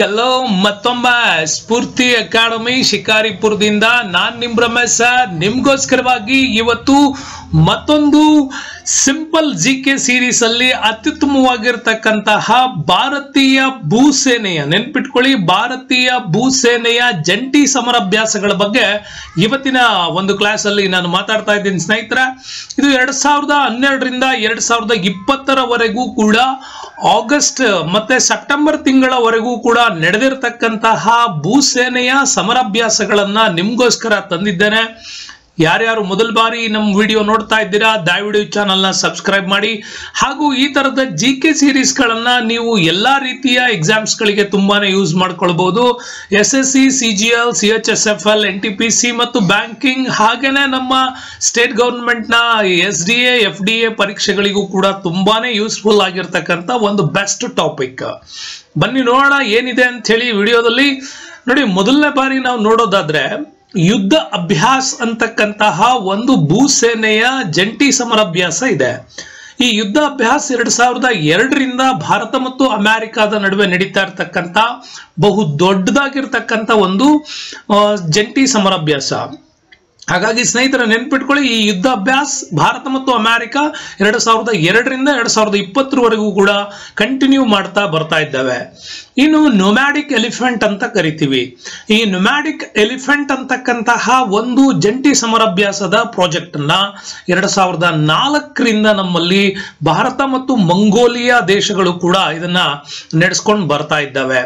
hello ಮತ್ತೊಮ್ಮೆ ಸ್ಫೂರ್ತಿ academy ಶಿಕಾರಿಪುರದಿಂದ ನಾನ್ ನಿಮ್ Ramesh sir ನಿಮ್ಗೋಸ್ಕರವಾಗಿ ಇವತ್ತು ಮತ್ತೊಂದು ಸಿಂಪಲ್ ಜಿ ಕೆ ಸೀರೀಸ್ ಅಲ್ಲಿ ಅತ್ಯುತ್ತಮವಾಗಿರ್ತಕ್ಕಂತಹ ಭಾರತೀಯ ಭೂಸೇನೆಯ ನೆನ್ಪಿಟ್ಕೊಳ್ಳಿ ಭಾರತೀಯ ಭೂಸೇನೆಯ ಜಂಟಿ ಸಮರಾಭ್ಯಾಸಗಳ ಬಗ್ಗೆ ಇವತ್ತಿನ ಒಂದು ಕ್ಲಾಸ್ ಅಲ್ಲಿ ನಾನು ಮಾತಾಡ್ತಾ ಇದ್ದೀನಿ ಸ್ನೇಹಿತರ ಇದು ಎರಡ್ ಸಾವಿರದ ಹನ್ನೆರಡರಿಂದ ಎರಡ್ ಸಾವಿರದ ಇಪ್ಪತ್ತರವರೆಗೂ ಕೂಡ ಆಗಸ್ಟ್ ಮತ್ತೆ ಸೆಪ್ಟೆಂಬರ್ ತಿಂಗಳವರೆಗೂ ಕೂಡ ನಡೆದಿರ್ತಕ್ಕಂತಹ ಭೂಸೇನೆಯ ಸಮರಾಭ್ಯಾಸಗಳನ್ನ ನಿಮ್ಗೋಸ್ಕರ ತಂದಿದ್ದೇನೆ ಯಾರ್ಯಾರು ಮೊದಲ ಬಾರಿ ನಮ್ಮ ವಿಡಿಯೋ ನೋಡ್ತಾ ಇದ್ದೀರಾ ದಯವಿಡು ಚಾನಲ್ ನ ಸಬ್ಸ್ಕ್ರೈಬ್ ಮಾಡಿ ಹಾಗೂ ಈ ತರದ ಜಿ ಕೆ ಸೀರೀಸ್ ಗಳನ್ನ ನೀವು ಎಲ್ಲಾ ರೀತಿಯ ಎಕ್ಸಾಮ್ಸ್ ಗಳಿಗೆ ತುಂಬಾನೇ ಯೂಸ್ ಮಾಡ್ಕೊಳ್ಬಹುದು S S C C G L C H S F L N T P C ಮತ್ತು ಬ್ಯಾಂಕಿಂಗ್ ಹಾಗೇನೆ ನಮ್ಮ ಸ್ಟೇಟ್ ಗವರ್ಮೆಂಟ್ ನ S D A F D A ಪರೀಕ್ಷೆಗಳಿಗೂ ಕೂಡ ತುಂಬಾನೇ ಯೂಸ್ಫುಲ್ ಆಗಿರ್ತಕ್ಕಂಥ ಒಂದು ಬೆಸ್ಟ್ ಟಾಪಿಕ್ ಬನ್ನಿ ನೋಡೋಣ ಏನಿದೆ ಅಂತ ಹೇಳಿ ವಿಡಿಯೋದಲ್ಲಿ ನೋಡಿ ಮೊದಲನೇ ಬಾರಿ ನಾವು ನೋಡೋದಾದ್ರೆ ಯುದ್ಧ ಅಭ್ಯಾಸ್ ಅಂತಕ್ಕಂತಹ ಒಂದು ಭೂಸೇನೆಯ ಜಂಟಿ ಸಮರಾಭ್ಯಾಸ ಇದೆ ಈ ಯುದ್ಧ ಅಭ್ಯಾಸ ಎರಡ್ ಸಾವಿರದ ಎರಡರಿಂದ ಭಾರತ ಮತ್ತು ಅಮೆರಿಕಾದ ನಡುವೆ ನಡೀತಾ ಇರ್ತಕ್ಕಂಥ ಬಹು ದೊಡ್ಡದಾಗಿರ್ತಕ್ಕಂಥ ಒಂದು ಆ, ಜಂಟಿ ಸಮರಾಭ್ಯಾಸ ಹಾಗಾಗಿ ಸ್ನೇಹಿತರ ನೆನ್ಪಿಟ್ಕೊಳ್ಳಿ ಈ ಯುದ್ಧ ಅಭ್ಯಾಸ ಭಾರತ ಮತ್ತು ಅಮೆರಿಕ ಎರಡು ಸಾವಿರದ ಎರಡರಿಂದ ಎರಡು ಸಾವಿರದ ಇಪ್ಪತ್ತರವರೆಗೂ ಕೂಡ ಕಂಟಿನ್ಯೂ ಮಾಡ್ತಾ ಬರ್ತಾ ಇದ್ದಾವೆ ಇನ್ನು ನೊಮ್ಯಾಡಿಕ್ ಎಲಿಫೆಂಟ್ ಅಂತ ಕರಿತೀವಿ ಈ ನೊಮ್ಯಾಡಿಕ್ ಎಲಿಫೆಂಟ್ ಅಂತಕ್ಕಂತಹ ಒಂದು ಜಂಟಿ ಸಮರಾಭ್ಯಾಸದ ಪ್ರಾಜೆಕ್ಟ್ ಅನ್ನ ಎರಡು ಸಾವಿರದ ನಾಲ್ಕರಿಂದ ನಮ್ಮಲ್ಲಿ ಭಾರತ ಮತ್ತು ಮಂಗೋಲಿಯಾ ದೇಶಗಳು ಕೂಡ ಇದನ್ನ ನಡೆಸ್ಕೊಂಡು ಬರ್ತಾ ಇದ್ದಾವೆ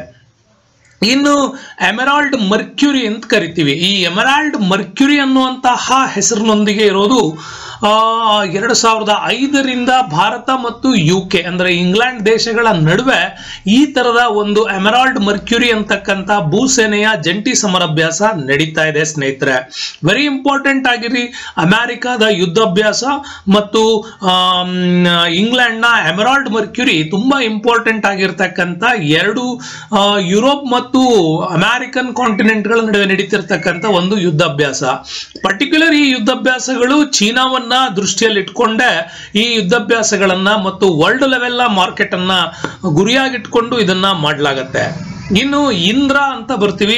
ಇನ್ನು ಎಮರಾಲ್ಡ್ ಮರ್ಕ್ಯುರಿ ಅಂತ ಕರಿತೀವಿ ಈ ಎಮರಾಲ್ಡ್ ಮರ್ಕ್ಯುರಿ ಅನ್ನುವಂತಹ ಹೆಸರಿನೊಂದಿಗೆ ಇರೋದು ಆ, ಎರಡು ಸಾವಿರದ ಐದರಿಂದ ಭಾರತ ಮತ್ತು ಯು ಕೆ ಅಂದ್ರೆ ಇಂಗ್ಲೆಂಡ್ ದೇಶಗಳ ನಡುವೆ ಈ ತರದ ಒಂದು ಎಮರಾಲ್ಡ್ ಮರ್ಕ್ಯುರಿ ಅಂತಕ್ಕಂಥ ಭೂಸೇನೆಯ ಜಂಟಿ ಸಮರಾಭ್ಯಾಸ ನಡೀತಾ ಇದೆ ಸ್ನೇಹಿತರೆ ವೆರಿ ಇಂಪಾರ್ಟೆಂಟ್ ಆಗಿರಿ ಅಮೆರಿಕಾದ ಯುದ್ಧಾಭ್ಯಾಸ ಮತ್ತು ಆಮ್, ಇಂಗ್ಲೆಂಡ್ನ ಎಮರಾಲ್ಡ್ ಮರ್ಕ್ಯುರಿ ತುಂಬಾ ಇಂಪಾರ್ಟೆಂಟ್ ಆಗಿರ್ತಕ್ಕಂಥ ಎರಡು ಆ, ಯುರೋಪ್ ಮತ್ತು ಅಮೆರಿಕನ್ ಕಾಂಟಿನೆಂಟ್ಗಳ ನಡುವೆ ನಡೀತಿರ್ತಕ್ಕಂಥ ಒಂದು ಯುದ್ಧಾಭ್ಯಾಸ ಪರ್ಟಿಕ್ಯುಲರ್ ಈ ಯುದ್ಧಾಭ್ಯಾಸಗಳು ಚೀನಾವನ್ನ ದೃಷ್ಟಿಯಲ್ಲಿ ಇಟ್ಕೊಂಡೆ ಈ ಯುದ್ಧಾಭ್ಯಾಸಗಳನ್ನ ಮತ್ತು ವರ್ಲ್ಡ್ ಲೆವೆಲ್ ಮಾರ್ಕೆಟ್ ಅನ್ನ ಗುರಿಯಾಗಿಟ್ಕೊಂಡು ಇದನ್ನ ಮಾಡಲಾಗತ್ತೆ ಇನ್ನು ಇಂದ್ರ ಅಂತ ಬರ್ತೀವಿ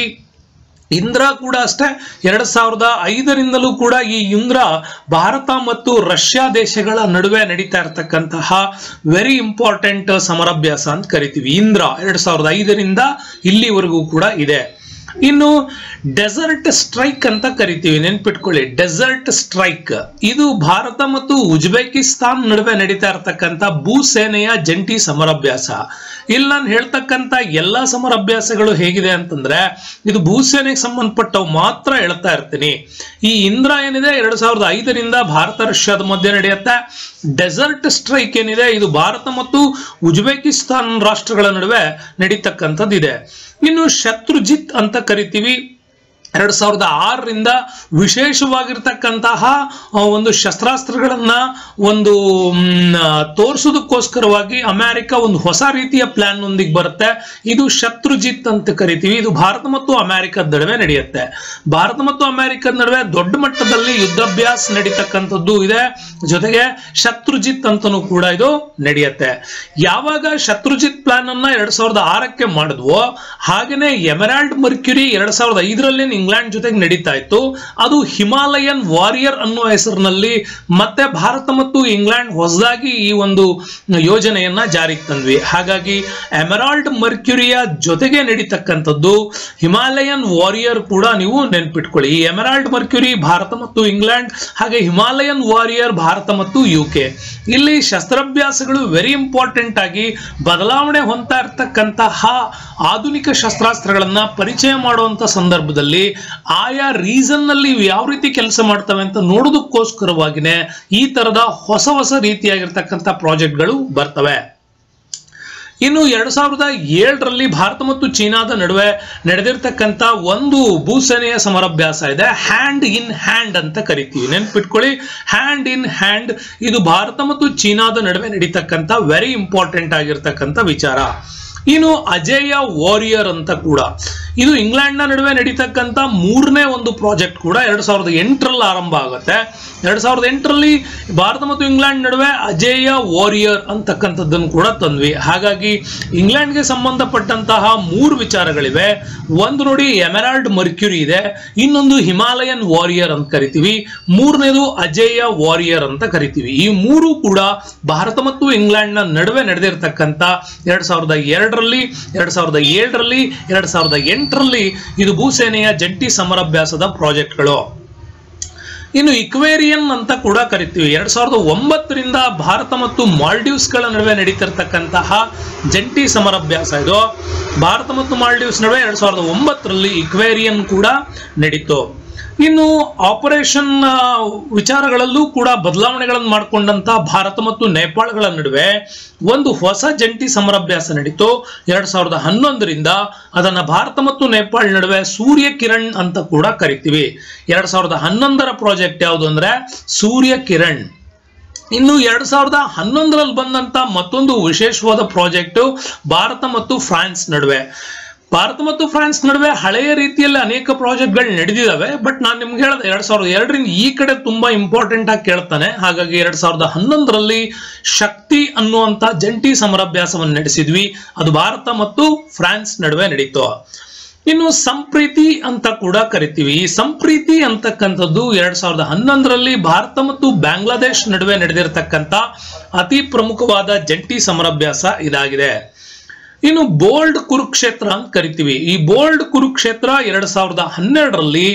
ಇಂದ್ರ ಕೂಡ ಅಷ್ಟೇ ಎರಡ್ ಸಾವಿರದ ಐದರಿಂದಲೂ ಕೂಡ ಈ ಇಂದ್ರ ಭಾರತ ಮತ್ತು ರಷ್ಯಾ ದೇಶಗಳ ನಡುವೆ ನಡೀತಾ ಇರತಕ್ಕಂತಹ ವೆರಿ ಇಂಪಾರ್ಟೆಂಟ್ ಸಮರಾಭ್ಯಾಸ ಅಂತ ಕರಿತೀವಿ ಇಂದ್ರ ಎರಡ್ ಸಾವಿರದ ಐದರಿಂದ ಇಲ್ಲಿವರೆಗೂ ಕೂಡ ಇದೆ ಇನ್ನು ಡೆಸರ್ಟ್ ಸ್ಟ್ರೈಕ್ ಅಂತ ಕರಿತೀವಿ ನೆನ್ಪಿಟ್ಕೊಳ್ಳಿ ಡೆಸರ್ಟ್ ಸ್ಟ್ರೈಕ್ ಇದು ಭಾರತ ಮತ್ತು ಉಜ್ಬೇಕಿಸ್ತಾನ್ ನಡುವೆ ನಡೀತಾ ಇರತಕ್ಕಂಥ ಭೂಸೇನೆಯ ಜಂಟಿ ಸಮರಾಭ್ಯಾಸ ಇಲ್ಲಿ ನಾನು ಹೇಳ್ತಕ್ಕಂಥ ಎಲ್ಲಾ ಸಮರಾಭ್ಯಾಸಗಳು ಹೇಗಿದೆ ಅಂತಂದ್ರೆ ಇದು ಭೂಸೇನೆಗೆ ಸಂಬಂಧಪಟ್ಟವು ಮಾತ್ರ ಹೇಳ್ತಾ ಇರ್ತೀನಿ ಈ ಇಂದ್ರ ಏನಿದೆ ಎರಡ್ ಸಾವಿರದ ಐದರಿಂದ ಭಾರತ ರಷ್ಯಾದ ಮಧ್ಯೆ ನಡೆಯುತ್ತೆ ಡೆಸರ್ಟ್ ಸ್ಟ್ರೈಕ್ ಏನಿದೆ ಇದು ಭಾರತ ಮತ್ತು ಉಜ್ಬೇಕಿಸ್ತಾನ್ ರಾಷ್ಟ್ರಗಳ ನಡುವೆ ನಡೀತಕ್ಕಂಥದ್ದಿದೆ ಇನ್ನು ಶತ್ರುಜಿತ್ ಅಂತ ಕರಿತೀವಿ ಎರಡ್ ಸಾವಿರದ ಆರರಿಂದ ವಿಶೇಷವಾಗಿರ್ತಕ್ಕಂತಹ ಆ, ಒಂದು ಶಸ್ತ್ರಾಸ್ತ್ರಗಳನ್ನ ಒಂದು ಮ್, ಆ, ತೋರಿಸೋದಕ್ಕೋಸ್ಕರವಾಗಿ ಅಮೆರಿಕ ಒಂದು ಹೊಸ ರೀತಿಯ ಪ್ಲಾನ್ ಒಂದಿಗೆ ಬರುತ್ತೆ ಇದು ಶತ್ರುಜಿತ್ ಅಂತ ಕರಿತೀವಿ ಇದು ಭಾರತ ಮತ್ತು ಅಮೆರಿಕದ ನಡುವೆ ನಡೆಯುತ್ತೆ ಭಾರತ ಮತ್ತು ಅಮೆರಿಕದ ನಡುವೆ ದೊಡ್ಡ ಮಟ್ಟದಲ್ಲಿ ಯುದ್ಧಾಭ್ಯಾಸ ನಡೀತಕ್ಕಂಥದ್ದು ಇದೆ ಜೊತೆಗೆ ಶತ್ರುಜಿತ್ ಅಂತನೂ ಕೂಡ ಇದು ನಡೆಯುತ್ತೆ ಯಾವಾಗ ಶತ್ರುಜಿತ್ ಪ್ಲಾನ್ ಅನ್ನ ಎರಡ್ ಸಾವಿರದ ಆರಕ್ಕೆ ಮಾಡಿದ್ವೋ ಹಾಗೇನೆ ಎಮರಾಲ್ಡ್ ಮರ್ಕ್ಯುರಿ ಎರಡ್ ಸಾವಿರದ ಐದರಲ್ಲಿ ಇಂಗ್ಲೆಂಡ್ ಜೊತೆಗೆ ನಡೀತಾ ಇತ್ತು ಅದು ಹಿಮಾಲಯನ್ ವಾರಿಯರ್ ಅನ್ನುವ ಹೆಸರಿನಲ್ಲಿ ಮತ್ತೆ ಭಾರತ ಮತ್ತು ಇಂಗ್ಲೆಂಡ್ ಹೊಸದಾಗಿ ಈ ಒಂದು ಯೋಜನೆಯನ್ನ ಜಾರಿಗೆ ತಂದ್ವಿ ಹಾಗಾಗಿ ಎಮರಾಲ್ಡ್ ಮರ್ಕ್ಯುರಿಯ ಜೊತೆಗೆ ನಡೀತಕ್ಕಂಥದ್ದು ಹಿಮಾಲಯನ್ ವಾರಿಯರ್ ಕೂಡ ನೀವು ನೆನ್ಪಿಟ್ಕೊಳ್ಳಿ ಈ ಎಮರಾಲ್ಡ್ ಮರ್ಕ್ಯುರಿ ಭಾರತ ಮತ್ತು ಇಂಗ್ಲೆಂಡ್ ಹಾಗೆ ಹಿಮಾಲಯನ್ ವಾರಿಯರ್ ಭಾರತ ಮತ್ತು ಯು ಕೆ ಇಲ್ಲಿ ಶಸ್ತ್ರಾಭ್ಯಾಸಗಳು ವೆರಿ ಇಂಪಾರ್ಟೆಂಟ್ ಆಗಿ ಬದಲಾವಣೆ ಹೊಂದ್ತಾ ಇರ್ತಕ್ಕಂತಹ ಆಧುನಿಕ ಶಸ್ತ್ರಾಸ್ತ್ರಗಳನ್ನ ಪರಿಚಯ ಮಾಡುವಂತ ಸಂದರ್ಭದಲ್ಲಿ ಆಯಾ ರೀಸನ್ ನಲ್ಲಿ ಇವು ಯಾವ ರೀತಿ ಕೆಲಸ ಮಾಡ್ತವೆ ಅಂತ ನೋಡೋದಕ್ಕೋಸ್ಕರವಾಗಿನೇ ಈ ತರದ ಹೊಸ ಹೊಸ ರೀತಿಯಾಗಿರ್ತಕ್ಕಂಥ ಪ್ರಾಜೆಕ್ಟ್ಗಳು ಬರ್ತವೆ ಇನ್ನು ಎರಡ್ ಸಾವಿರದ ಏಳರಲ್ಲಿ ಭಾರತ ಮತ್ತು ಚೀನಾದ ನಡುವೆ ನಡೆದಿರ್ತಕ್ಕಂಥ ಒಂದು ಭೂಸೇನೆಯ ಸಮರಾಭ್ಯಾಸ ಇದೆ ಹ್ಯಾಂಡ್ ಇನ್ ಹ್ಯಾಂಡ್ ಅಂತ ಕರಿತೀವಿ ನೆನ್ಪಿಟ್ಕೊಳ್ಳಿ ಹ್ಯಾಂಡ್ ಇನ್ ಹ್ಯಾಂಡ್ ಇದು ಭಾರತ ಮತ್ತು ಚೀನಾದ ನಡುವೆ ನಡೀತಕ್ಕಂಥ ವೆರಿ ಇಂಪಾರ್ಟೆಂಟ್ ಆಗಿರ್ತಕ್ಕಂಥ ವಿಚಾರ ಇನ್ನು ಅಜೇಯ ವಾರಿಯರ್ ಅಂತ ಕೂಡ ಇದು ಇಂಗ್ಲೆಂಡ್ ನ ನಡುವೆ ನಡೀತಕ್ಕಂತ ಮೂರನೇ ಒಂದು ಪ್ರಾಜೆಕ್ಟ್ ಕೂಡ ಎರಡ್ ಸಾವಿರದ ಎಂಟರಲ್ಲಿ ಆರಂಭ ಆಗುತ್ತೆ ಎರಡ್ ಸಾವಿರದ ಎಂಟರಲ್ಲಿ ಭಾರತ ಮತ್ತು ಇಂಗ್ಲೆಂಡ್ ನಡುವೆ ಅಜೇಯ ವಾರಿಯರ್ ಅಂತಕ್ಕಂಥದ್ದನ್ನು ಕೂಡ ತಂದ್ವಿ ಹಾಗಾಗಿ ಇಂಗ್ಲೆಂಡ್ಗೆ ಸಂಬಂಧಪಟ್ಟಂತಹ ಮೂರು ವಿಚಾರಗಳಿವೆ ಒಂದು ನೋಡಿ ಎಮೆರಾಲ್ಡ್ ಮರ್ಕ್ಯುರಿ ಇದೆ ಇನ್ನೊಂದು ಹಿಮಾಲಯನ್ ವಾರಿಯರ್ ಅಂತ ಕರಿತೀವಿ ಮೂರನೇದು ಅಜೇಯ ವಾರಿಯರ್ ಅಂತ ಕರಿತೀವಿ ಈ ಮೂರು ಕೂಡ ಭಾರತ ಮತ್ತು ಇಂಗ್ಲೆಂಡ್ ನ ನಡುವೆ ನಡೆದಿರ್ತಕ್ಕಂಥ ಎರಡ್ ಸಾವಿರದ ಎರಡರಲ್ಲಿ ಎರಡ್ ಸಾವಿರದ ಏಳರಲ್ಲಿ ಎರಡ್ ಸಾವಿರದ ಎಂಟರಲ್ಲಿ ಇದು ಭೂಸೇನೆಯ ಜಂಟಿ ಸಮರಾಭ್ಯಾಸದ ಪ್ರಾಜೆಕ್ಟ್ಗಳು ಇನ್ನು ಇಕ್ವೇರಿಯನ್ ಅಂತ ಕೂಡ ಕರಿತೀವಿ ಎರಡ್ ಸಾವಿರದ ಒಂಬತ್ತರಿಂದ ಭಾರತ ಮತ್ತು ಮಾಲ್ಡೀವ್ಸ್ಗಳ ನಡುವೆ ನಡೀತಿರ್ತಕ್ಕಂತಹ ಜಂಟಿ ಸಮರಾಭ್ಯಾಸ ಇದು ಭಾರತ ಮತ್ತು ಮಾಲ್ಡೀವ್ಸ್ ನಡುವೆ ಎರಡ್ ಸಾವಿರದ ಒಂಬತ್ತರಲ್ಲಿ ಇಕ್ವೇರಿಯನ್ ಕೂಡ ನಡೀತು ಇನ್ನು ಆಪರೇಷನ್ ಆ, ವಿಚಾರಗಳಲ್ಲೂ ಕೂಡ ಬದಲಾವಣೆಗಳನ್ನು ಮಾಡಿಕೊಂಡಂತ ಭಾರತ ಮತ್ತು ನೇಪಾಳಗಳ ನಡುವೆ ಒಂದು ಹೊಸ ಜಂಟಿ ಸಮರಾಭ್ಯಾಸ ನಡೀತು ಎರಡ್ ಸಾವಿರದ ಹನ್ನೊಂದರಿಂದ ಅದನ್ನ ಭಾರತ ಮತ್ತು ನೇಪಾಳ ನಡುವೆ ಸೂರ್ಯ ಕಿರಣ್ ಅಂತ ಕೂಡ ಕರಿತೀವಿ ಎರಡ್ ಸಾವಿರದ ಹನ್ನೊಂದರ ಪ್ರಾಜೆಕ್ಟ್ ಯಾವುದು ಅಂದ್ರೆ ಸೂರ್ಯ ಕಿರಣ್ ಇನ್ನು ಎರಡ್ ಸಾವಿರದ ಹನ್ನೊಂದರಲ್ಲಿ ಬಂದಂತ ಮತ್ತೊಂದು ವಿಶೇಷವಾದ ಪ್ರಾಜೆಕ್ಟ್ ಭಾರತ ಮತ್ತು ಫ್ರಾನ್ಸ್ ನಡುವೆ ಭಾರತ ಮತ್ತು ಫ್ರಾನ್ಸ್ ನಡುವೆ ಹಳೆಯ ರೀತಿಯಲ್ಲಿ ಅನೇಕ ಪ್ರಾಜೆಕ್ಟ್ಗಳು ನಡೆದಿದ್ದಾವೆ ಬಟ್ ನಾನು ನಿಮ್ಗೆ ಹೇಳಿದೆ ಎರಡ್ ಸಾವಿರದ ಎರಡರಿಂದ ಈ ಕಡೆ ತುಂಬಾ ಇಂಪಾರ್ಟೆಂಟ್ ಆಗಿ ಕೇಳ್ತಾನೆ ಹಾಗಾಗಿ ಎರಡ್ ಸಾವಿರದ ಹನ್ನೊಂದರಲ್ಲಿ ಶಕ್ತಿ ಅನ್ನುವಂತ ಜಂಟಿ ಸಮರಾಭ್ಯಾಸವನ್ನು ನಡೆಸಿದ್ವಿ ಅದು ಭಾರತ ಮತ್ತು ಫ್ರಾನ್ಸ್ ನಡುವೆ ನಡೀತು ಇನ್ನು ಸಂಪ್ರೀತಿ ಅಂತ ಕೂಡ ಕರಿತೀವಿ ಈ ಸಂಪ್ರೀತಿ ಅಂತಕ್ಕಂಥದ್ದು ಎರಡ್ ಸಾವಿರದ ಹನ್ನೊಂದರಲ್ಲಿ ಭಾರತ ಮತ್ತು ಬಾಂಗ್ಲಾದೇಶ್ ನಡುವೆ ನಡೆದಿರತಕ್ಕಂತ ಅತಿ ಪ್ರಮುಖವಾದ ಜಂಟಿ ಸಮರಾಭ್ಯಾಸ ಇದಾಗಿದೆ ಇನ್ನು ಬೋಲ್ಡ್ ಕುರುಕ್ಷೇತ್ರ ಅಂತ ಕರಿತೀವಿ ಈ ಬೋಲ್ಡ್ ಕುರುಕ್ಷೇತ್ರ ಎರಡ್ ಸಾವಿರದ ಹನ್ನೆರಡರಲ್ಲಿ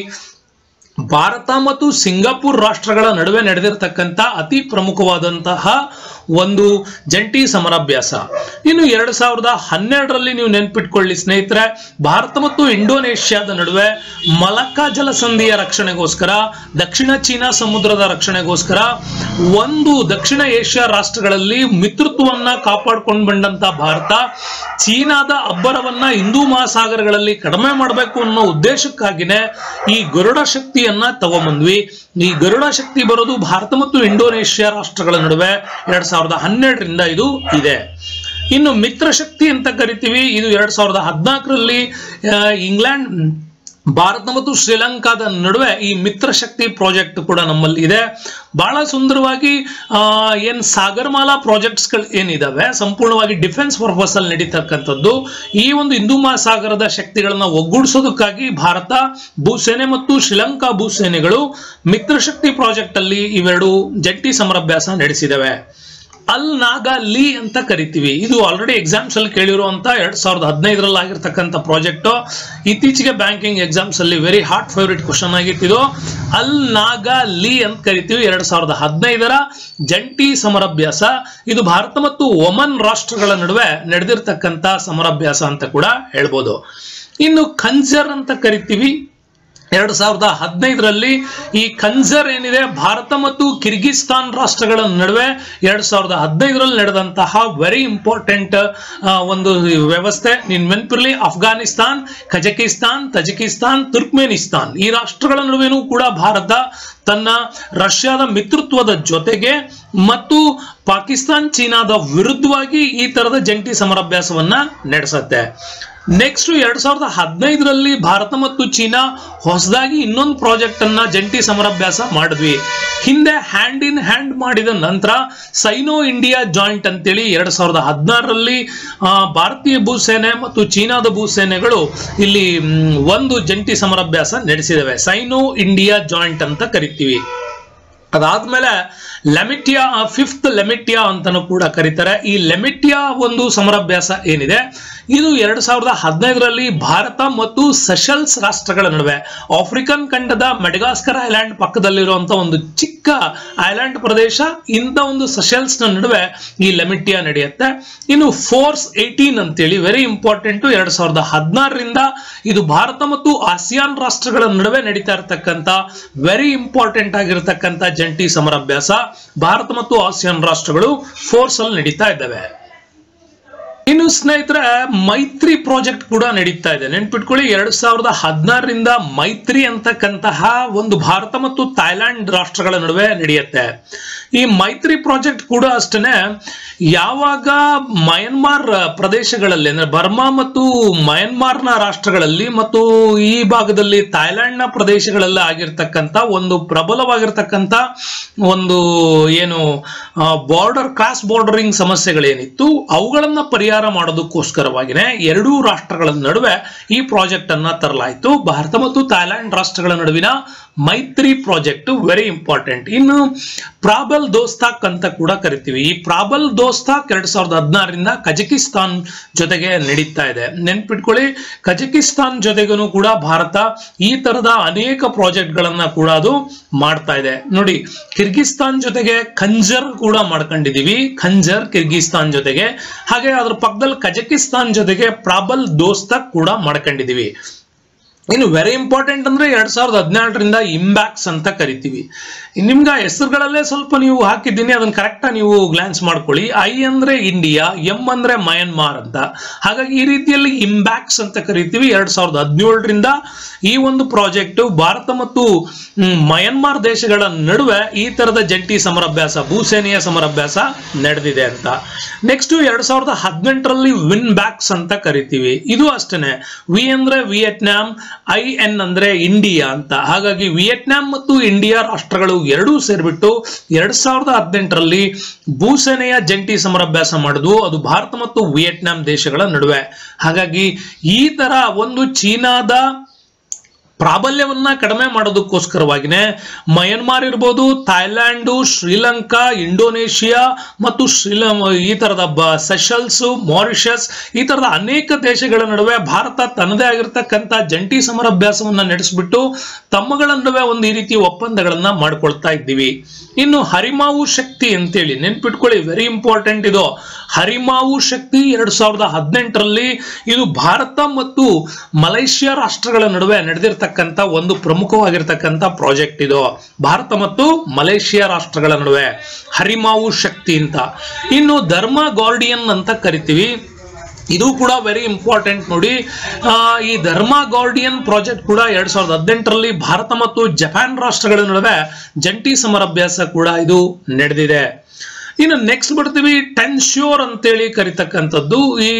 ಭಾರತ ಮತ್ತು ಸಿಂಗಾಪುರ್ ರಾಷ್ಟ್ರಗಳ ನಡುವೆ ನಡೆದಿರತಕ್ಕಂತ ಅತಿ ಪ್ರಮುಖವಾದಂತಹ ಒಂದು ಜಂಟಿ ಸಮರಾಭ್ಯಾಸ ಇನ್ನು ಎರಡ್ ಸಾವಿರದ ಹನ್ನೆರಡರಲ್ಲಿ ನೀವು ನೆನ್ಪಿಟ್ಕೊಳ್ಳಿ ಸ್ನೇಹಿತರೆ ಭಾರತ ಮತ್ತು ಇಂಡೋನೇಷ್ಯಾದ ನಡುವೆ ಮಲಕ್ಕಾ ಜಲಸಂಧಿಯ ರಕ್ಷಣೆಗೋಸ್ಕರ ದಕ್ಷಿಣ ಚೀನಾ ಸಮುದ್ರದ ರಕ್ಷಣೆಗೋಸ್ಕರ ಒಂದು ದಕ್ಷಿಣ ಏಷ್ಯಾ ರಾಷ್ಟ್ರಗಳಲ್ಲಿ ಮಿತ್ರತ್ವವನ್ನ ಕಾಪಾಡ್ಕೊಂಡು ಬಂದಂತ ಭಾರತ ಚೀನಾದ ಅಬ್ಬರವನ್ನ ಹಿಂದೂ ಮಹಾಸಾಗರಗಳಲ್ಲಿ ಕಡಿಮೆ ಮಾಡಬೇಕು ಅನ್ನೋ ಉದ್ದೇಶಕ್ಕಾಗಿನೇ ಈ ಗರುಡ ಶಕ್ತಿಯನ್ನ ತಗೊಂಬಂದ್ವಿ ಈ ಗರುಡ ಶಕ್ತಿ ಬರೋದು ಭಾರತ ಮತ್ತು ಇಂಡೋನೇಷ್ಯಾ ರಾಷ್ಟ್ರಗಳ ನಡುವೆ ಎರಡ್ ಸಾವಿರದ ಹನ್ನೆರಡರಿಂದ ಇದು ಇದೆ ಇನ್ನು ಮಿತ್ರ ಶಕ್ತಿ ಅಂತ ಕರಿತೀವಿ ಇದು ಎರಡ್ ಸಾವಿರದ ಹದಿನಾಲ್ಕರಲ್ಲಿ ಇಂಗ್ಲೆಂಡ್ ಭಾರತ ಮತ್ತು ಶ್ರೀಲಂಕಾದ ನಡುವೆ ಈ ಮಿತ್ರ ಶಕ್ತಿ ಪ್ರಾಜೆಕ್ಟ್ ಕೂಡ ನಮ್ಮಲ್ಲಿ ಇದೆ ಬಹಳ ಸುಂದರವಾಗಿ ಆ, ಏನ್ ಸಾಗರಮಾಲಾ ಪ್ರಾಜೆಕ್ಟ್ಸ್ಗಳು ಏನಿದಾವೆ ಸಂಪೂರ್ಣವಾಗಿ ಡಿಫೆನ್ಸ್ ಪರ್ಪಸ್ ಅಲ್ಲಿ ನಡೀತಕ್ಕಂಥದ್ದು ಈ ಒಂದು ಹಿಂದೂ ಮಹಾಸಾಗರದ ಶಕ್ತಿಗಳನ್ನ ಒಗ್ಗೂಡಿಸೋದಕ್ಕಾಗಿ ಭಾರತ ಭೂಸೇನೆ ಮತ್ತು ಶ್ರೀಲಂಕಾ ಭೂಸೇನೆಗಳು ಮಿತ್ರಶಕ್ತಿ ಪ್ರಾಜೆಕ್ಟ್ ಅಲ್ಲಿ ಇವೆರಡು ಜಂಟಿ ಸಮರಾಭ್ಯಾಸ ನಡೆಸಿದವೆ ಅಲ್ ನಾಗಾ ಲೀ ಅಂತ ಕರಿತೀವಿ ಇದು ಆಲ್ರೆಡಿ ಎಕ್ಸಾಮ್ಸ್ ಅಲ್ಲಿ ಕೇಳಿರುವಂತ ಎರಡ್ ಸಾವಿರದ ಹದಿನೈದರಲ್ಲಿ ಆಗಿರ್ತಕ್ಕಂಥ ಪ್ರಾಜೆಕ್ಟ್ ಇತ್ತೀಚೆಗೆ ಬ್ಯಾಂಕಿಂಗ್ ಎಕ್ಸಾಮ್ಸ್ ಅಲ್ಲಿ ವೆರಿ ಹಾಟ್ ಫೇವ್ರೇಟ್ ಕ್ವಶನ್ ಆಗಿತ್ತಿದು ಅಲ್ ನಾಗಾ ಲೀ ಅಂತ ಕರಿತೀವಿ ಎರಡ್ ಸಾವಿರದ ಹದಿನೈದರ ಜಂಟಿ ಸಮರಾಭ್ಯಾಸ ಇದು ಭಾರತ ಮತ್ತು ಒಮನ್ ರಾಷ್ಟ್ರಗಳ ನಡುವೆ ನಡೆದಿರ್ತಕ್ಕಂಥ ಸಮರಾಭ್ಯಾಸ ಅಂತ ಕೂಡ ಹೇಳ್ಬೋದು ಇನ್ನು ಖಂಜರ್ ಅಂತ ಕರಿತೀವಿ ಎರಡ್ ಸಾವಿರದ ಹದಿನೈದರಲ್ಲಿ ಈ ಖಂಜರ್ ಏನಿದೆ ಭಾರತ ಮತ್ತು ಕಿರ್ಗಿಸ್ತಾನ್ ರಾಷ್ಟ್ರಗಳ ನಡುವೆ ಎರಡ್ ಸಾವಿರದ ಹದಿನೈದರಲ್ಲಿ ನಡೆದಂತಹ ವೆರಿ ಇಂಪಾರ್ಟೆಂಟ್ ಒಂದು ವ್ಯವಸ್ಥೆ ನಿನ್ ನೆನಪಿರ್ಲಿ ಅಫ್ಘಾನಿಸ್ತಾನ್ ಕಜಕಿಸ್ತಾನ್ ತಜಿಕಿಸ್ತಾನ್ ತುರ್ಕ್ಮೇನಿಸ್ತಾನ್ ಈ ರಾಷ್ಟ್ರಗಳ ನಡುವೆನೂ ಕೂಡ ಭಾರತ ತನ್ನ ರಷ್ಯಾದ ಮಿತ್ರತ್ವದ ಜೊತೆಗೆ ಮತ್ತು ಪಾಕಿಸ್ತಾನ್ ಚೀನಾದ ವಿರುದ್ಧವಾಗಿ ಈ ತರದ ಜಂಟಿ ಸಮರಾಭ್ಯಾಸವನ್ನ ನಡೆಸುತ್ತೆ ನೆಕ್ಸ್ಟ್ ಎರಡ್ ಸಾವಿರದ ಹದಿನೈದರಲ್ಲಿ ಭಾರತ ಮತ್ತು ಚೀನಾ ಹೊಸದಾಗಿ ಇನ್ನೊಂದು ಪ್ರಾಜೆಕ್ಟ್ ಅನ್ನ ಜಂಟಿ ಸಮರಾಭ್ಯಾಸ ಮಾಡಿದ್ವಿ ಹಿಂದೆ ಹ್ಯಾಂಡ್ ಇನ್ ಹ್ಯಾಂಡ್ ಮಾಡಿದ ನಂತರ ಸೈನೋ ಇಂಡಿಯಾ ಜಾಯಿಂಟ್ ಅಂತೇಳಿ ಎರಡ್ ಸಾವಿರದ ಹದಿನಾರರಲ್ಲಿ ಭಾರತೀಯ ಭೂಸೇನೆ ಮತ್ತು ಚೀನಾದ ಭೂಸೇನೆಗಳು ಇಲ್ಲಿ ಮ್, ಒಂದು ಜಂಟಿ ಸಮರಾಭ್ಯಾಸ ನಡೆಸಿದವೆ ಸೈನೋ ಇಂಡಿಯಾ ಜಾಯಿಂಟ್ ಅಂತ ಕರಿತೀವಿ ಅದಾದ್ಮೇಲೆ ಲೆಮಿಟಿಯಾ ಫಿಫ್ತ್ ಲೆಮಿಟಿಯಾ ಅಂತಾನೂ ಕೂಡ ಕರೀತಾರೆ ಈ ಲೆಮಿಟಿಯಾ ಒಂದು ಸಮರಾಭ್ಯಾಸ ಏನಿದೆ ಇದು ಎರಡ್ ಸಾವಿರದ ಹದಿನೈದರಲ್ಲಿ ಭಾರತ ಮತ್ತು ಸೆಷಲ್ಸ್ ರಾಷ್ಟ್ರಗಳ ನಡುವೆ ಆಫ್ರಿಕನ್ ಖಂಡದ ಮೆಡಗಾಸ್ಕರ್ ಐಲ್ಯಾಂಡ್ ಪಕ್ಕದಲ್ಲಿರುವಂತ ಒಂದು ಚಿಕ್ಕ ಐಲ್ಯಾಂಡ್ ಪ್ರದೇಶ ಇಂಥ ಒಂದು ಸೆಷಲ್ಸ್ ನ ನಡುವೆ ಈ ಲೆಮಿಟಿಯಾ ನಡೆಯುತ್ತೆ ಇನ್ನು ಫೋರ್ಸ್ ಏಯ್ಟೀನ್ ಅಂತೇಳಿ ವೆರಿ ಇಂಪಾರ್ಟೆಂಟ್ ಎರಡ್ ಸಾವಿರದ ಹದಿನಾರರಿಂದ ಇದು ಭಾರತ ಮತ್ತು ಆಸಿಯಾನ್ ರಾಷ್ಟ್ರಗಳ ನಡುವೆ ನಡೀತಾ ಇರತಕ್ಕಂತ ವೆರಿ ಇಂಪಾರ್ಟೆಂಟ್ ಆಗಿರತಕ್ಕಂತ ಜಂಟಿ ಸಮರಾಭ್ಯಾಸ ಭಾರತ ಮತ್ತು ಆಸಿಯಾನ್ ರಾಷ್ಟ್ರಗಳು ಫೋರ್ಸ್ ಅಲ್ಲಿ ನಡೀತಾ ಇದ್ದಾವೆ ಇನ್ನು ಸ್ನೇಹಿತರೆ ಮೈತ್ರಿ ಪ್ರಾಜೆಕ್ಟ್ ಕೂಡ ನಡೀತಾ ಇದೆ ನೆನ್ಪಿಟ್ಕೊಳ್ಳಿ ಎರಡ್ ಸಾವಿರದ ಹದಿನಾರರಿಂದ ಮೈತ್ರಿ ಅಂತಕ್ಕಂತಹ ಒಂದು ಭಾರತ ಮತ್ತು ಥೈಲ್ಯಾಂಡ್ ರಾಷ್ಟ್ರಗಳ ನಡುವೆ ನಡೆಯುತ್ತೆ ಈ ಮೈತ್ರಿ ಪ್ರಾಜೆಕ್ಟ್ ಕೂಡ ಅಷ್ಟೇನೆ ಯಾವಾಗ ಮಯನ್ಮಾರ್ ಪ್ರದೇಶಗಳಲ್ಲಿ ಅಂದ್ರೆ ಬರ್ಮಾ ಮತ್ತು ಮಯನ್ಮಾರ್ನ ರಾಷ್ಟ್ರಗಳಲ್ಲಿ ಮತ್ತು ಈ ಭಾಗದಲ್ಲಿ ಥೈಲ್ಯಾಂಡ್ನ ಪ್ರದೇಶಗಳಲ್ಲಿ ಆಗಿರ್ತಕ್ಕಂಥ ಒಂದು ಪ್ರಬಲವಾಗಿರ್ತಕ್ಕಂಥ ಒಂದು ಏನು ಬಾರ್ಡರ್ ಕ್ರಾಸ್ ಬಾರ್ಡರಿಂಗ್ ಸಮಸ್ಯೆಗಳೇನಿತ್ತು ಅವುಗಳನ್ನ ಪರಿಹಾರ ಮಾಡೋದಕ್ಕೋಸ್ಕರವಾಗಿನೇ ಎರಡೂ ರಾಷ್ಟ್ರಗಳ ನಡುವೆ ಈ ಪ್ರಾಜೆಕ್ಟ್ ಅನ್ನ ತರಲಾಯಿತು ಭಾರತ ಮತ್ತು ಥೈಲ್ಯಾಂಡ್ ರಾಷ್ಟ್ರಗಳ ನಡುವಿನ ಮೈತ್ರಿ ಪ್ರಾಜೆಕ್ಟ್ ವೆರಿ ಇಂಪಾರ್ಟೆಂಟ್ ಇನ್ನು ಪ್ರಾಬಲ್ ದೋಸ್ತಾಕ್ ಅಂತ ಕೂಡ ಕರಿತೀವಿ ಈ ಪ್ರಾಬಲ್ ದೋಸ್ತಾಕ್ ಎರಡ್ ಸಾವಿರದ ಹದಿನಾರರಿಂದ ಕಜಕಿಸ್ತಾನ್ ಜೊತೆಗೆ ನಡೀತಾ ಇದೆ ನೆನ್ಪಿಟ್ಕೊಳ್ಳಿ ಕಜಕಿಸ್ತಾನ್ ಜೊತೆಗೂ ಕೂಡ ಭಾರತ ಈ ತರದ ಅನೇಕ ಪ್ರಾಜೆಕ್ಟ್ ಗಳನ್ನ ಕೂಡ ಅದು ಮಾಡ್ತಾ ಇದೆ ನೋಡಿ ಕಿರ್ಗಿಸ್ತಾನ್ ಜೊತೆಗೆ ಖಂಜರ್ ಕೂಡ ಮಾಡ್ಕೊಂಡಿದೀವಿ ಖಂಜರ್ ಕಿರ್ಗಿಸ್ತಾನ್ ಜೊತೆಗೆ ಹಾಗೆ ಅದ್ರ ಪಕ್ಕದಲ್ಲಿ ಕಜಕಿಸ್ತಾನ್ ಜೊತೆಗೆ ಪ್ರಾಬಲ್ ದೋಸ್ತಾಕ್ ಕೂಡ ಮಾಡ್ಕೊಂಡಿದೀವಿ ಇನ್ನು ವೆರಿ ಇಂಪಾರ್ಟೆಂಟ್ ಅಂದ್ರೆ ಎರಡ್ ಸಾವಿರದ ಹದಿನಾರರಿಂದ ಇಂಬ್ಯಾಕ್ಸ್ ಅಂತ ಕರಿತೀವಿ ನಿಮ್ಗೆ ಆ ಹೆಸರುಗಳಲ್ಲೇ ಸ್ವಲ್ಪ ನೀವು ಹಾಕಿದ್ದೀನಿ ಅದನ್ನ ಕರೆಕ್ಟ್ ನೀವು ಗ್ಲಾನ್ಸ್ ಮಾಡ್ಕೊಳ್ಳಿ ಐ ಅಂದ್ರೆ ಇಂಡಿಯಾ ಎಂ ಅಂದ್ರೆ ಮಯನ್ಮಾರ್ ಅಂತ ಹಾಗಾಗಿ ಈ ರೀತಿಯಲ್ಲಿ ಇಂಬ್ಯಾಕ್ಸ್ ಅಂತ ಕರಿತೀವಿ ಎರಡ್ ಸಾವಿರದ ಹದಿನೇಳರಿಂದ ಈ ಒಂದು ಪ್ರಾಜೆಕ್ಟ್ ಭಾರತ ಮತ್ತು ಹ್ಮ್, ಮಯನ್ಮಾರ್ ದೇಶಗಳ ನಡುವೆ ಈ ತರದ ಜಂಟಿ ಸಮರಾಭ್ಯಾಸ ಭೂಸೇನೆಯ ಸಮರಾಭ್ಯಾಸ ನಡೆದಿದೆ ಅಂತ ನೆಕ್ಸ್ಟ್ ಎರಡ್ ಸಾವಿರದ ಹದಿನೆಂಟರಲ್ಲಿ ವಿನ್ ಬ್ಯಾಕ್ಸ್ ಅಂತ ಕರಿತೀವಿ ಇದು ಅಷ್ಟೇನೆ ವಿ ಅಂದ್ರೆ ವಿಯೆಟ್ನಾಂ ಐ ಎನ್ ಅಂದ್ರೆ ಇಂಡಿಯಾ ಅಂತ ಹಾಗಾಗಿ ವಿಯೆಟ್ನಾಂ ಮತ್ತು ಇಂಡಿಯಾ ರಾಷ್ಟ್ರಗಳು ಎರಡೂ ಸೇರ್ಬಿಟ್ಟು ಎರಡ್ ಸಾವಿರದ ಹದಿನೆಂಟರಲ್ಲಿ ಭೂಸೇನೆಯ ಜಂಟಿ ಸಮರಾಭ್ಯಾಸ ಮಾಡಿದ್ವು ಅದು ಭಾರತ ಮತ್ತು ವಿಯೆಟ್ನಾಂ ದೇಶಗಳ ನಡುವೆ ಹಾಗಾಗಿ ಈ ತರ ಒಂದು ಚೀನಾದ ಪ್ರಾಬಲ್ಯವನ್ನ ಕಡಿಮೆ ಮಾಡೋದಕ್ಕೋಸ್ಕರವಾಗಿನೇ ಮಯನ್ಮಾರ್ ಇರ್ಬೋದು ಥೈಲ್ಯಾಂಡು ಶ್ರೀಲಂಕಾ ಇಂಡೋನೇಷಿಯಾ ಮತ್ತು ಶ್ರೀಲ ಈ ತರದ ಬ ಸೆಷಲ್ಸ್ ಮಾರಿಷಸ್ ಈ ತರದ ಅನೇಕ ದೇಶಗಳ ನಡುವೆ ಭಾರತ ತನ್ನದೇ ಆಗಿರ್ತಕ್ಕಂಥ ಜಂಟಿ ಸಮರಾಭ್ಯಾಸವನ್ನ ನಡೆಸಿಬಿಟ್ಟು ತಮ್ಮಗಳ ನಡುವೆ ಒಂದು ಈ ರೀತಿ ಒಪ್ಪಂದಗಳನ್ನ ಮಾಡ್ಕೊಳ್ತಾ ಇದ್ದೀವಿ ಇನ್ನು ಹರಿಮಾವು ಶಕ್ತಿ ಅಂತೇಳಿ ನೆನ್ಪಿಟ್ಕೊಳ್ಳಿ ವೆರಿ ಇಂಪಾರ್ಟೆಂಟ್ ಇದು ಹರಿಮಾವು ಶಕ್ತಿ ಎರಡ್ ಸಾವಿರದ ಹದಿನೆಂಟರಲ್ಲಿ ಇದು ಭಾರತ ಮತ್ತು ಮಲೇಷ್ಯಾ ರಾಷ್ಟ್ರಗಳ ನಡುವೆ ನಡೆದಿರ್ತಕ್ಕಂಥ ಒಂದು ಪ್ರಮುಖವಾಗಿರ್ತಕ್ಕಂಥ ಪ್ರಾಜೆಕ್ಟ್ ಇದು ಭಾರತ ಮತ್ತು ಮಲೇಷ್ಯಾ ರಾಷ್ಟ್ರಗಳ ನಡುವೆ ಹರಿಮಾವು ಶಕ್ತಿ ಅಂತ ಇನ್ನು ಧರ್ಮ ಗಾರ್ಡಿಯನ್ ಅಂತ ಕರಿತೀವಿ ಇದು ಕೂಡ ವೆರಿ ಇಂಪಾರ್ಟೆಂಟ್ ನೋಡಿ ಆ, ಈ ಧರ್ಮ ಗಾರ್ಡಿಯನ್ ಪ್ರಾಜೆಕ್ಟ್ ಕೂಡ ಎರಡ್ ಸಾವಿರದ ಹದಿನೆಂಟರಲ್ಲಿ ಭಾರತ ಮತ್ತು ಜಪಾನ್ ರಾಷ್ಟ್ರಗಳ ನಡುವೆ ಜಂಟಿ ಸಮರಾಭ್ಯಾಸ ಕೂಡ ಇದು ನಡೆದಿದೆ ಇನ್ನು ನೆಕ್ಸ್ಟ್ ಬರ್ತೀವಿ ಟೆನ್ಶ್ಯೂರ್ ಅಂತೇಳಿ ಕರಿತಕ್ಕಂಥದ್ದು ಈ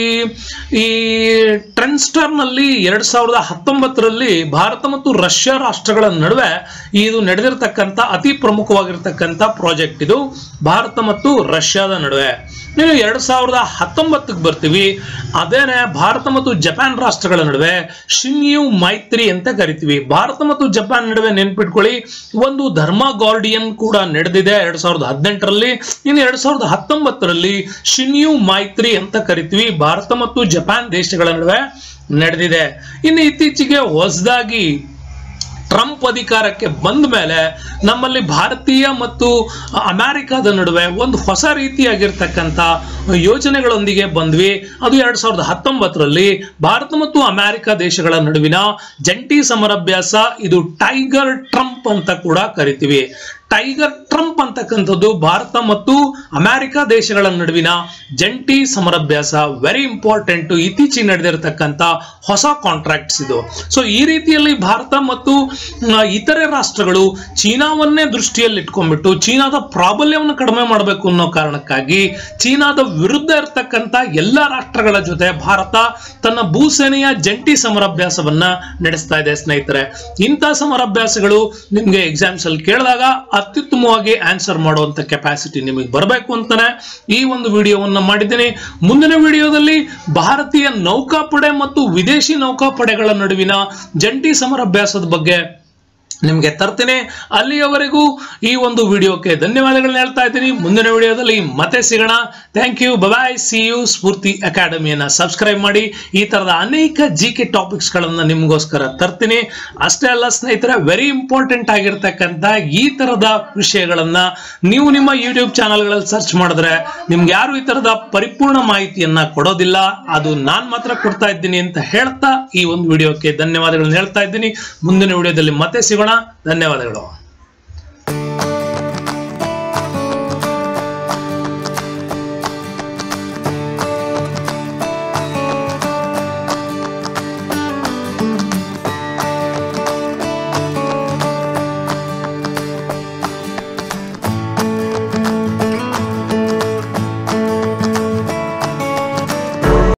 ಈ ಟ್ರೆನ್ಸ್ಟರ್ ನಲ್ಲಿ ಎರಡ್ ಸಾವಿರದ ಹತ್ತೊಂಬತ್ತರಲ್ಲಿ ಭಾರತ ಮತ್ತು ರಷ್ಯಾ ರಾಷ್ಟ್ರಗಳ ನಡುವೆ ಇದು ನಡೆದಿರ್ತಕ್ಕಂಥ ಅತಿ ಪ್ರಮುಖವಾಗಿರ್ತಕ್ಕಂಥ ಪ್ರಾಜೆಕ್ಟ್ ಇದು ಭಾರತ ಮತ್ತು ರಷ್ಯಾದ ನಡುವೆ ಇನ್ನು ಎರಡ್ ಸಾವಿರದ ಹತ್ತೊಂಬತ್ತಕ್ಕೆ ಬರ್ತೀವಿ ಅದೇನೆ ಭಾರತ ಮತ್ತು ಜಪಾನ್ ರಾಷ್ಟ್ರಗಳ ನಡುವೆ ಶಿನ್ಯು ಮೈತ್ರಿ ಅಂತ ಕರಿತೀವಿ ಭಾರತ ಮತ್ತು ಜಪಾನ್ ನಡುವೆ ನೆನ್ಪಿಟ್ಕೊಳ್ಳಿ ಒಂದು ಧರ್ಮ ಗಾರ್ಡಿಯನ್ ಕೂಡ ನಡೆದಿದೆ ಎರಡ್ ಸಾವಿರದ ಹದಿನೆಂಟರಲ್ಲಿ ಇನ್ನು ಎರಡ್ ಸಾವಿರದ ಹತ್ತೊಂಬತ್ತರಲ್ಲಿ ಶಿನ್ಯು ಮೈತ್ರಿ ಅಂತ ಕರಿತೀವಿ ಭಾರತ ಮತ್ತು ಜಪಾನ್ ದೇಶಗಳ ನಡುವೆ ನಡೆದಿದೆ ಇನ್ನು ಇತ್ತೀಚೆಗೆ ಹೊಸದಾಗಿ ಟ್ರಂಪ್ ಅಧಿಕಾರಕ್ಕೆ ಬಂದ ಮೇಲೆ ನಮ್ಮಲ್ಲಿ ಭಾರತೀಯ ಮತ್ತು ಅಮೆರಿಕದ ನಡುವೆ ಒಂದು ಹೊಸ ರೀತಿಯಾಗಿರ್ತಕ್ಕಂಥ ಯೋಜನೆಗಳೊಂದಿಗೆ ಬಂದ್ವಿ ಅದು ಎರಡ್ ಸಾವಿರದ ಹತ್ತೊಂಬತ್ತರಲ್ಲಿ ಭಾರತ ಮತ್ತು ಅಮೆರಿಕ ದೇಶಗಳ ನಡುವಿನ ಜಂಟಿ ಸಮರಾಭ್ಯಾಸ ಇದು ಟೈಗರ್ ಟ್ರಂಪ್ ಅಂತ ಕೂಡ ಕರಿತೀವಿ ಟೈಗರ್ ಟ್ರಂಪ್ ಅಂತಕ್ಕಂಥದ್ದು ಭಾರತ ಮತ್ತು ಅಮೆರಿಕ ದೇಶಗಳ ನಡುವಿನ ಜಂಟಿ ಸಮರಾಭ್ಯಾಸ ವೆರಿ ಇಂಪಾರ್ಟೆಂಟ್ ಇತ್ತೀಚೆಗೆ ನಡೆದಿರತಕ್ಕಂಥ ಹೊಸ ಕಾಂಟ್ರಾಕ್ಟ್ಸ್ ಇದು ಸೊ ಈ ರೀತಿಯಲ್ಲಿ ಭಾರತ ಮತ್ತು ಆ, ಇತರೆ ರಾಷ್ಟ್ರಗಳು ಚೀನಾವನ್ನೇ ದೃಷ್ಟಿಯಲ್ಲಿ ಇಟ್ಕೊಂಡ್ಬಿಟ್ಟು ಚೀನಾದ ಪ್ರಾಬಲ್ಯವನ್ನು ಕಡಿಮೆ ಮಾಡಬೇಕು ಅನ್ನೋ ಕಾರಣಕ್ಕಾಗಿ ಚೀನಾದ ವಿರುದ್ಧ ಇರತಕ್ಕಂಥ ಎಲ್ಲ ರಾಷ್ಟ್ರಗಳ ಜೊತೆ ಭಾರತ ತನ್ನ ಭೂಸೇನೆಯ ಜಂಟಿ ಸಮರಾಭ್ಯಾಸವನ್ನ ನಡೆಸ್ತಾ ಇದೆ ಸ್ನೇಹಿತರೆ ಇಂಥ ಸಮರಾಭ್ಯಾಸಗಳು ನಿಮ್ಗೆ ಎಕ್ಸಾಮ್ಸ್ ಅಲ್ಲಿ ಕೇಳಿದಾಗ ಅತ್ಯುತ್ತಮವಾಗಿ ಆನ್ಸರ್ ಮಾಡುವಂತ ಕೆಪಾಸಿಟಿ ನಿಮಗೆ ಬರಬೇಕು ಅಂತಾನೆ ಈ ಒಂದು ವಿಡಿಯೋವನ್ನ ಮಾಡಿದ್ದೇನೆ ಮುಂದಿನ ವಿಡಿಯೋದಲ್ಲಿ ಭಾರತೀಯ ನೌಕಾಪಡೆ ಮತ್ತು ವಿದೇಶಿ ನೌಕಾಪಡೆಗಳ ನಡುವಿನ ಜಂಟಿ ಸಮರಾಭ್ಯಾಸದ ಬಗ್ಗೆ ನಿಮ್ಗೆ ತರ್ತೀನಿ ಅಲ್ಲಿಯವರೆಗೂ ಈ ಒಂದು ವಿಡಿಯೋಕ್ಕೆ ಧನ್ಯವಾದಗಳನ್ನ ಹೇಳ್ತಾ ಇದ್ದೀನಿ ಮುಂದಿನ ವಿಡಿಯೋದಲ್ಲಿ ಮತ್ತೆ ಸಿಗೋಣ thank you bye bye see you Spoorthi ಅಕಾಡೆಮಿಯನ್ನ ಸಬ್ಸ್ಕ್ರೈಬ್ ಮಾಡಿ ಈ ತರದ ಅನೇಕ ಜಿ ಕೆ ಟಾಪಿಕ್ಸ್ಗಳನ್ನ ನಿಮಗೋಸ್ಕರ ತರ್ತೀನಿ ಅಷ್ಟೇ ಅಲ್ಲ ಸ್ನೇಹಿತರೆ ವೆರಿ ಇಂಪಾರ್ಟೆಂಟ್ ಆಗಿರ್ತಕ್ಕಂಥ ಈ ತರದ ವಿಷಯಗಳನ್ನ ನೀವು ನಿಮ್ಮ ಯೂಟ್ಯೂಬ್ ಚಾನಲ್ಗಳಲ್ಲಿ ಸರ್ಚ್ ಮಾಡಿದ್ರೆ ನಿಮ್ಗೆ ಯಾರು ಈ ತರದ ಪರಿಪೂರ್ಣ ಮಾಹಿತಿಯನ್ನ ಕೊಡೋದಿಲ್ಲ ಅದು ನಾನ್ ಮಾತ್ರ ಕೊಡ್ತಾ ಇದ್ದೀನಿ ಅಂತ ಹೇಳ್ತಾ ಈ ಒಂದು ವಿಡಿಯೋಕ್ಕೆ ಧನ್ಯವಾದಗಳನ್ನ ಹೇಳ್ತಾ ಇದ್ದೀನಿ ಮುಂದಿನ ವಿಡಿಯೋದಲ್ಲಿ ಮತ್ತೆ ಸಿಗೋಣ ಧನ್ಯವಾದಗಳು